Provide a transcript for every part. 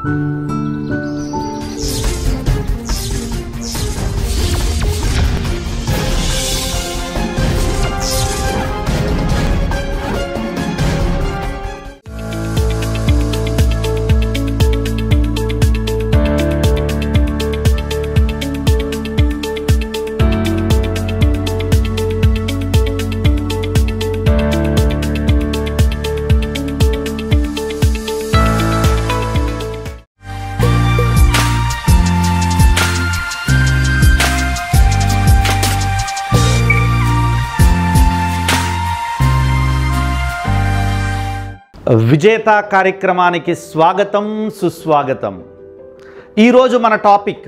విజేత కార్యక్రమానికి స్వాగతం సుస్వాగతం ఈరోజు మన టాపిక్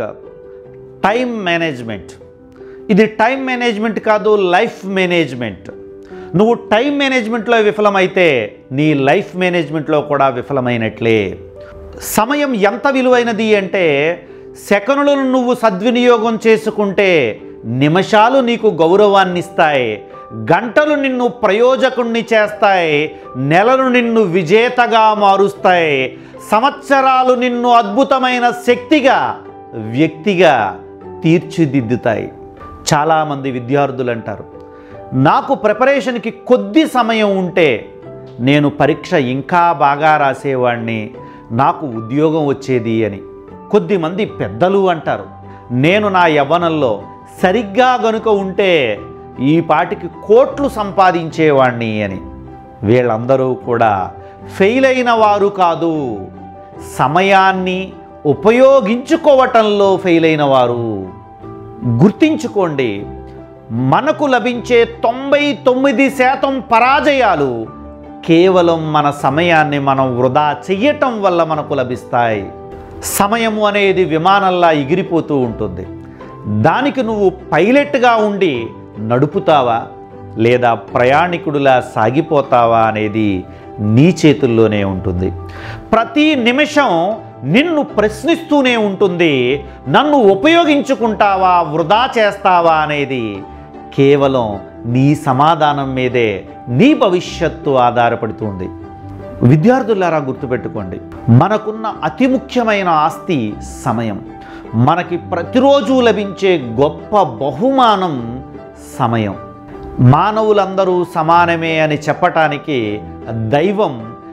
టైం మేనేజ్మెంట్ ఇది టైం మేనేజ్మెంట్ కాదు లైఫ్ మేనేజ్మెంట్ నువ్వు టైం మేనేజ్మెంట్లో విఫలమైతే నీ లైఫ్ మేనేజ్మెంట్లో కూడా విఫలమైనట్లే సమయం ఎంత విలువైనది అంటే సెకనులను నువ్వు సద్వినియోగం చేసుకుంటే నిమిషాలు నీకు గౌరవాన్ని ఇస్తాయి గంటలు నిన్ను ప్రయోజకుణ్ణి చేస్తాయి నెలలు నిన్ను విజేతగా మారుస్తాయి సంవత్సరాలు నిన్ను అద్భుతమైన శక్తిగా వ్యక్తిగా తీర్చిదిద్దుతాయి చాలామంది విద్యార్థులు అంటారు నాకు ప్రిపరేషన్కి కొద్ది సమయం ఉంటే నేను పరీక్ష ఇంకా బాగా రాసేవాడిని నాకు ఉద్యోగం వచ్చేది అని కొద్దిమంది పెద్దలు అంటారు నేను నా యవ్వనంలో సరిగ్గా గనుక ఉంటే ఈ పాటికి కోట్లు సంపాదించేవాణ్ణి అని వీళ్ళందరూ కూడా ఫెయిల్ అయిన వారు కాదు సమయాన్ని ఉపయోగించుకోవటంలో ఫెయిల్ అయిన వారు గుర్తించుకోండి మనకు లభించే తొంభై తొమ్మిది శాతం పరాజయాలు కేవలం మన సమయాన్ని మనం వృధా చెయ్యటం వల్ల మనకు లభిస్తాయి సమయము అనేది విమానంలా ఎగిరిపోతూ ఉంటుంది దానికి నువ్వు పైలట్గా ఉండి నడుపుతావా లేదా ప్రయాణికుడిలా సాగిపోతావా అనేది నీ చేతుల్లోనే ఉంటుంది ప్రతి నిమిషం నిన్ను ప్రశ్నిస్తూనే ఉంటుంది నన్ను ఉపయోగించుకుంటావా వృధా చేస్తావా అనేది కేవలం నీ సమాధానం మీదే నీ భవిష్యత్తు ఆధారపడుతుంది విద్యార్థులారా గుర్తుపెట్టుకోండి మనకున్న అతి ముఖ్యమైన ఆస్తి సమయం మనకి ప్రతిరోజు లభించే గొప్ప బహుమానం సమయం మానవులందరూ సమానమే అని చెప్పటానికి దైవం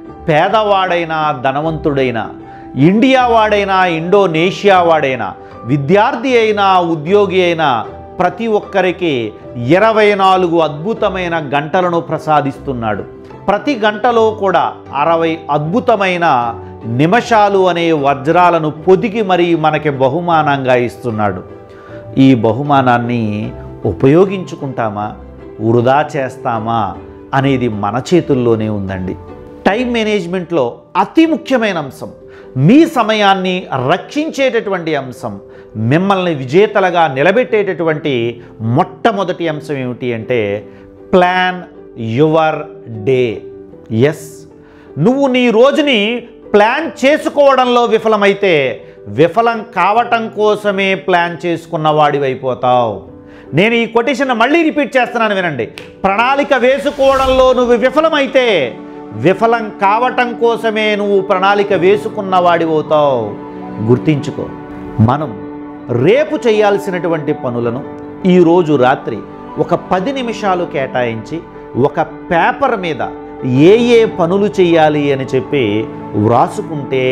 పేదవాడైనా ధనవంతుడైనా ఇండియా వాడైనా ఇండోనేషియా వాడైనా విద్యార్థి అయినా ఉద్యోగి అయినా ప్రతి ఒక్కరికి ఇరవై నాలుగు అద్భుతమైన గంటలను ప్రసాదిస్తున్నాడు ప్రతి గంటలో కూడా అరవై అద్భుతమైన నిమిషాలు అనే వజ్రాలను పొదిగి మరీ మనకి బహుమానంగా ఇస్తున్నాడు ఈ బహుమానాన్ని ఉపయోగించుకుంటామా వృధా చేస్తామా అనేది మన చేతుల్లోనే ఉందండి టైం మేనేజ్మెంట్లో అతి ముఖ్యమైన అంశం మీ సమయాన్ని రక్షించేటటువంటి అంశం మిమ్మల్ని విజేతలుగా నిలబెట్టేటటువంటి మొట్టమొదటి అంశం ఏమిటి అంటే ప్లాన్ యువర్ డే ఎస్ నువ్వు నీ రోజుని ప్లాన్ చేసుకోవడంలో విఫలమైతే విఫలం కావటం కోసమే ప్లాన్ చేసుకున్న వాడివైపోతావు నేను ఈ కొటేషన్ మళ్ళీ రిపీట్ చేస్తున్నాను వినండి ప్రణాళిక వేసుకోవడంలో నువ్వు విఫలమైతే విఫలం కావటం కోసమే నువ్వు ప్రణాళిక వేసుకున్న వాడివవుతావు గుర్తించుకో మనం రేపు చేయాల్సినటువంటి పనులను ఈరోజు రాత్రి ఒక పది నిమిషాలు కేటాయించి ఒక పేపర్ మీద ఏ ఏ పనులు చేయాలి అని చెప్పి వ్రాసుకుంటే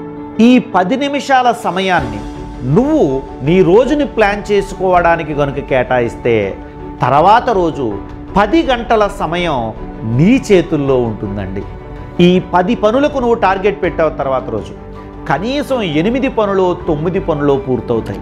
ఈ పది నిమిషాల సమయాన్ని నువ్వు నీ రోజుని ప్లాన్ చేసుకోవడానికి కనుక కేటాయిస్తే తర్వాత రోజు పది గంటల సమయం నీ చేతుల్లో ఉంటుందండి ఈ పది పనులకు నువ్వు టార్గెట్ పెట్టావు తర్వాత రోజు కనీసం ఎనిమిది పనులు తొమ్మిది పనులు పూర్తవుతాయి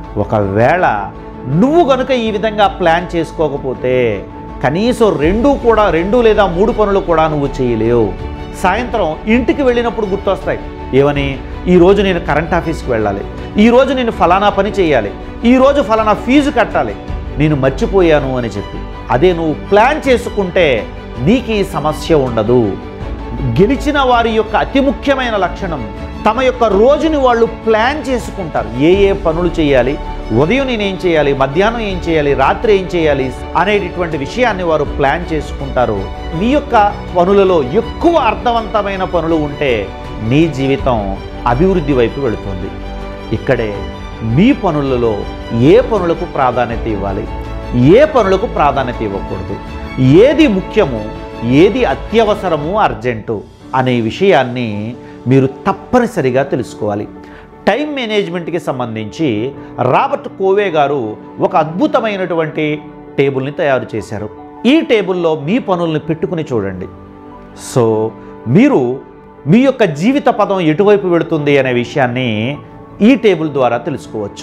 ఒకవేళ నువ్వు కనుక ఈ విధంగా ప్లాన్ చేసుకోకపోతే కనీసం రెండు కూడా రెండు లేదా మూడు పనులు కూడా నువ్వు చేయలేవు సాయంత్రం ఇంటికి వెళ్ళినప్పుడు గుర్తొస్తాయి ఏమని ఈరోజు నేను కరెంట్ ఆఫీస్కి వెళ్ళాలి ఈరోజు నేను ఫలానా పని చేయాలి ఈరోజు ఫలానా ఫీజు కట్టాలి నేను మర్చిపోయాను అని చెప్పి అదే నువ్వు ప్లాన్ చేసుకుంటే నీకు ఈ సమస్య ఉండదు గెలిచిన వారి యొక్క అతి ముఖ్యమైన లక్షణం తమ యొక్క రోజుని వాళ్ళు ప్లాన్ చేసుకుంటారు ఏ ఏ పనులు చేయాలి ఉదయం నేనేం చేయాలి మధ్యాహ్నం ఏం చేయాలి రాత్రి ఏం చేయాలి అనేటటువంటి విషయాన్ని వారు ప్లాన్ చేసుకుంటారు మీ యొక్క పనులలో ఎక్కువ అర్థవంతమైన పనులు ఉంటే నీ జీవితం అభివృద్ధి వైపు వెళుతుంది ఇక్కడే మీ పనులలో ఏ పనులకు ప్రాధాన్యత ఇవ్వాలి ఏ పనులకు ప్రాధాన్యత ఇవ్వకూడదు ఏది ముఖ్యము ఏది అత్యవసరము అర్జెంటు అనే విషయాన్ని మీరు తప్పనిసరిగా తెలుసుకోవాలి టైం మేనేజ్మెంట్కి సంబంధించి రాబర్ట్ కోవే గారు ఒక అద్భుతమైనటువంటి టేబుల్ని తయారు చేశారు ఈ టేబుల్లో మీ పనుల్ని పెట్టుకుని చూడండి సో మీరు మీ యొక్క జీవిత పదం ఎటువైపు వెళుతుంది అనే విషయాన్ని ఈ టేబుల్ ద్వారా తెలుసుకోవచ్చు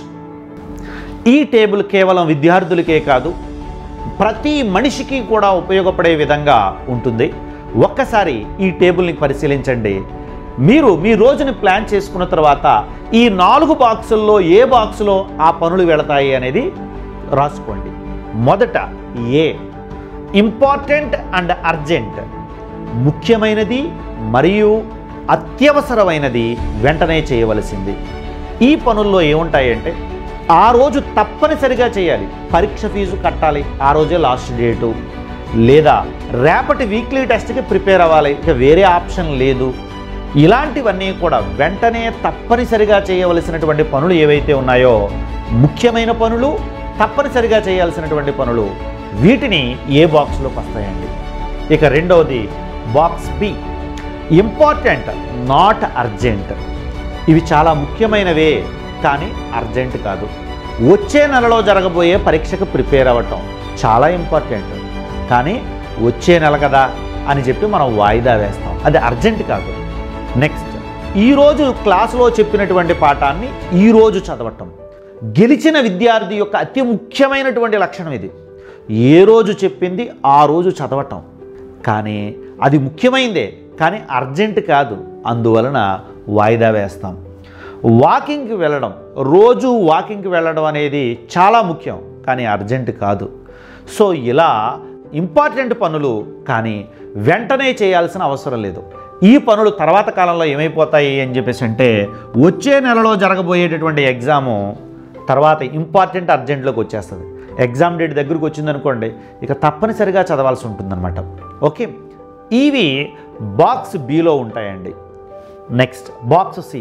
ఈ టేబుల్ కేవలం విద్యార్థులకే కాదు ప్రతి మనిషికి కూడా ఉపయోగపడే విధంగా ఉంటుంది ఒక్కసారి ఈ టేబుల్ని పరిశీలించండి మీరు మీ రోజుని ప్లాన్ చేసుకున్న తర్వాత ఈ నాలుగు బాక్సుల్లో ఏ బాక్సులో ఆ పనులు వెళతాయి అనేది రాసుకోండి మొదట ఏ ఇంపార్టెంట్ అండ్ అర్జెంట్ ముఖ్యమైనది మరియు అత్యవసరమైనది వెంటనే చేయవలసింది ఈ పనుల్లో ఏముంటాయంటే ఆ రోజు తప్పనిసరిగా చేయాలి పరీక్ష ఫీజు కట్టాలి ఆ రోజే లాస్ట్ డేటు లేదా రేపటి వీక్లీ టెస్ట్కి ప్రిపేర్ అవ్వాలి ఇక వేరే ఆప్షన్ లేదు ఇలాంటివన్నీ కూడా వెంటనే తప్పనిసరిగా చేయవలసినటువంటి పనులు ఏవైతే ఉన్నాయో ముఖ్యమైన పనులు తప్పనిసరిగా చేయాల్సినటువంటి పనులు వీటిని ఏ బాక్స్లోకి వస్తాయండి ఇక రెండవది box B important not urgent ఇవి చాలా ముఖ్యమైనవే కానీ అర్జెంట్ కాదు వచ్చే నెలలో జరగబోయే పరీక్షకు ప్రిపేర్ అవ్వటం చాలా ఇంపార్టెంట్ కానీ వచ్చే నెల కదా అని చెప్పి మనం వాయిదా వేస్తాం అది అర్జెంట్ కాదు నెక్స్ట్ ఈరోజు క్లాసులో చెప్పినటువంటి పాఠాన్ని ఈరోజు చదవటం గెలిచిన విద్యార్థి యొక్క అతి ముఖ్యమైనటువంటి లక్షణం ఇది ఏ రోజు చెప్పింది ఆ రోజు చదవటం కానీ అది ముఖ్యమైందే కానీ అర్జెంట్ కాదు అందువలన వాయిదా వేస్తాం వాకింగ్కి వెళ్ళడం రోజు వాకింగ్కి వెళ్ళడం అనేది చాలా ముఖ్యం కానీ అర్జెంట్ కాదు సో ఇలా ఇంపార్టెంట్ పనులు కానీ వెంటనే చేయాల్సిన అవసరం లేదు ఈ పనులు తర్వాత కాలంలో ఏమైపోతాయి అని చెప్పేసి అంటే వచ్చే నెలలో జరగబోయేటటువంటి ఎగ్జాము తర్వాత ఇంపార్టెంట్ అర్జెంట్లోకి వచ్చేస్తుంది ఎగ్జామ్ డేట్ దగ్గరకు వచ్చిందనుకోండి ఇక తప్పనిసరిగా చదవాల్సి ఉంటుందన్నమాట ఓకే ఇవి బాక్స్ బిలో ఉంటాయండి next box C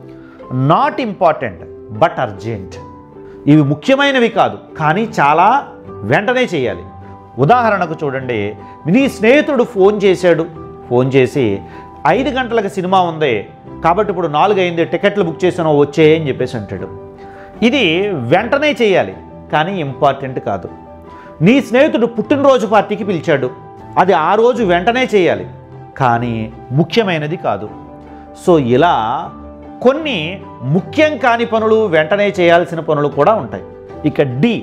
not important but urgent ఇవి ముఖ్యమైనవి కాదు కానీ చాలా వెంటనే చేయాలి ఉదాహరణకు చూడండి నీ స్నేహితుడు ఫోన్ చేశాడు ఫోన్ చేసి ఐదు గంటలకు సినిమా ఉంది కాబట్టి ఇప్పుడు నాలుగు అయింది టికెట్లు బుక్ చేసాను వచ్చే అని చెప్పేసి అంటాడు ఇది వెంటనే చేయాలి కానీ ఇంపార్టెంట్ కాదు నీ స్నేహితుడు పుట్టినరోజు పార్టీకి పిలిచాడు అది ఆ రోజు వెంటనే చేయాలి కానీ ముఖ్యమైనది కాదు సో ఇలా కొన్ని ముఖ్యం కాని పనులు వెంటనే చేయాల్సిన పనులు కూడా ఉంటాయి ఇక D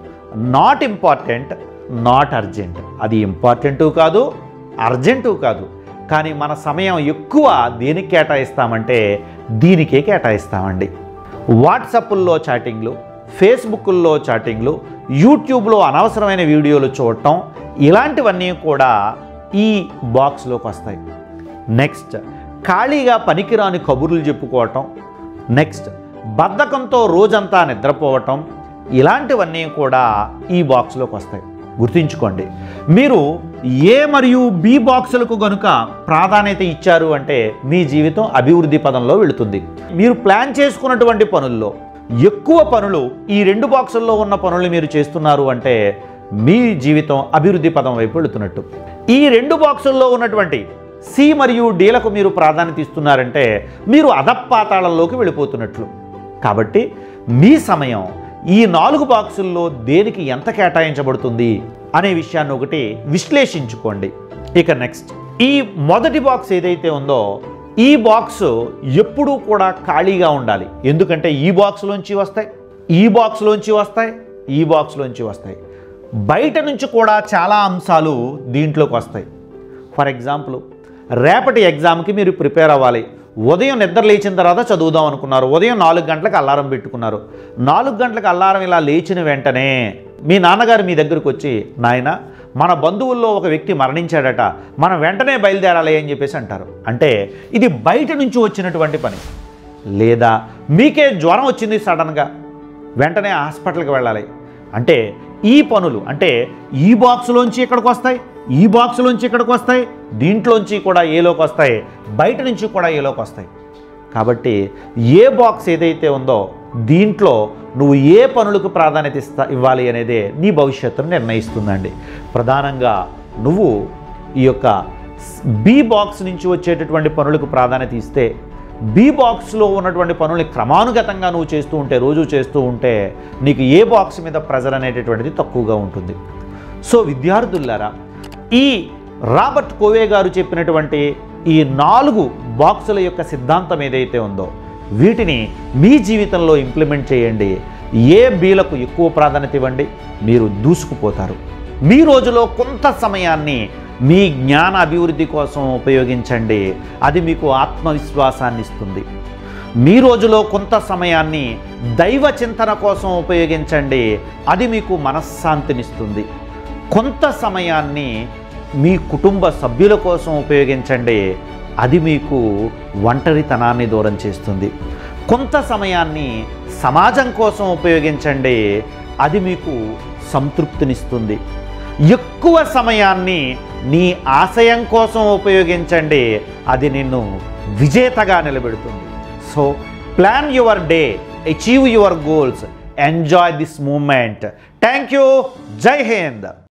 not important not urgent అది ఇంపార్టెంటు కాదు అర్జెంటు కాదు కానీ మన సమయం ఎక్కువ దేనికి కేటాయిస్తామంటే దీనికే కేటాయిస్తామండి వాట్సాప్ల్లో చాటింగ్లు ఫేస్బుక్ల్లో చాటింగ్లు యూట్యూబ్లో అనవసరమైన వీడియోలు చూడటం ఇలాంటివన్నీ కూడా ఈ బాక్స్లోకి వస్తాయి నెక్స్ట్ ఖాళీగా పనికిరాని కబుర్లు చెప్పుకోవటం నెక్స్ట్ బద్ధకంతో రోజంతా నిద్రపోవటం ఇలాంటివన్నీ కూడా ఈ బాక్స్లోకి వస్తాయి గుర్తుంచుకోండి మీరు ఏ మరియు బి బాక్సులకు గనుక ప్రాధాన్యత ఇచ్చారు అంటే మీ జీవితం అభివృద్ధి పదంలో వెళుతుంది మీరు ప్లాన్ చేసుకున్నటువంటి పనుల్లో ఎక్కువ పనులు ఈ రెండు బాక్సుల్లో ఉన్న పనులు మీరు చేస్తున్నారు అంటే మీ జీవితం అభివృద్ధి పదం వైపు వెళుతున్నట్టు ఈ రెండు బాక్సుల్లో ఉన్నటువంటి సి మరియు డీలకు మీరు ప్రాధాన్యత ఇస్తున్నారంటే మీరు అధపాతాళంలోకి వెళ్ళిపోతున్నట్లు కాబట్టి మీ సమయం ఈ నాలుగు బాక్సుల్లో దేనికి ఎంత కేటాయించబడుతుంది అనే విషయాన్ని ఒకటి విశ్లేషించుకోండి ఇక నెక్స్ట్ ఈ మొదటి బాక్స్ ఏదైతే ఉందో ఈ బాక్స్ ఎప్పుడూ కూడా ఖాళీగా ఉండాలి ఎందుకంటే ఈ బాక్స్లోంచి వస్తాయి ఈ బాక్స్లోంచి వస్తాయి ఈ బాక్స్లోంచి వస్తాయి బయట నుంచి కూడా చాలా అంశాలు దీంట్లోకి వస్తాయి ఫర్ ఎగ్జాంపుల్ రేపటి ఎగ్జామ్కి మీరు ప్రిపేర్ అవ్వాలి ఉదయం నిద్ర లేచిన తర్వాత చదువుదాం అనుకున్నారు ఉదయం నాలుగు గంటలకు అలారం పెట్టుకున్నారు నాలుగు గంటలకు అలారం ఇలా లేచిన వెంటనే మీ నాన్నగారు మీ దగ్గరకు వచ్చి నాయన మన బంధువుల్లో ఒక వ్యక్తి మరణించాడట మనం వెంటనే బయలుదేరాలి అని చెప్పేసి అంటారు అంటే ఇది బయట నుంచి వచ్చినటువంటి పని లేదా మీకే జ్వరం వచ్చింది సడన్గా వెంటనే హాస్పిటల్కి వెళ్ళాలి అంటే ఈ పనులు అంటే ఈ బాక్స్లోంచి ఇక్కడికి వస్తాయి ఈ బాక్స్లోంచి ఇక్కడికి వస్తాయి దీంట్లోంచి కూడా ఏలోకి వస్తాయి బయట నుంచి కూడా ఏలోకి వస్తాయి కాబట్టి ఏ బాక్స్ ఏదైతే ఉందో దీంట్లో నువ్వు ఏ పనులకు ప్రాధాన్యత ఇస్తా ఇవ్వాలి అనేదే నీ భవిష్యత్తును నిర్ణయిస్తుందండి ప్రధానంగా నువ్వు ఈ యొక్క బి బాక్స్ నుంచి వచ్చేటటువంటి పనులకు ప్రాధాన్యత ఇస్తే బి బాక్స్లో ఉన్నటువంటి పనుల్ని క్రమానుగతంగా నువ్వు చేస్తూ ఉంటే రోజు చేస్తూ ఉంటే నీకు ఏ బాక్స్ మీద ప్రెజర్ అనేటటువంటిది తక్కువగా ఉంటుంది సో విద్యార్థులారా ఈ రాబర్ట్ కోవే గారు చెప్పినటువంటి ఈ నాలుగు బాక్సుల యొక్క సిద్ధాంతం ఏదైతే ఉందో వీటిని మీ జీవితంలో ఇంప్లిమెంట్ చేయండి ఏ బీలకు ఎక్కువ ప్రాధాన్యత ఇవ్వండి మీరు దూసుకుపోతారు మీ రోజులో కొంత సమయాన్ని మీ జ్ఞాన అభివృద్ధి కోసం ఉపయోగించండి అది మీకు ఆత్మవిశ్వాసాన్ని ఇస్తుంది మీ రోజులో కొంత సమయాన్ని దైవ చింతన కోసం ఉపయోగించండి అది మీకు మనశ్శాంతినిస్తుంది కొంత సమయాన్ని మీ కుటుంబ సభ్యుల కోసం ఉపయోగించండి అది మీకు ఒంటరితనాన్ని దూరం చేస్తుంది కొంత సమయాన్ని సమాజం కోసం ఉపయోగించండి అది మీకు సంతృప్తినిస్తుంది ఎక్కువ సమయాన్ని నీ ఆశయం కోసం ఉపయోగించండి అది నిన్ను విజేతగా నిలబెడుతుంది so plan your day achieve your goals enjoy this moment thank you Jai Hind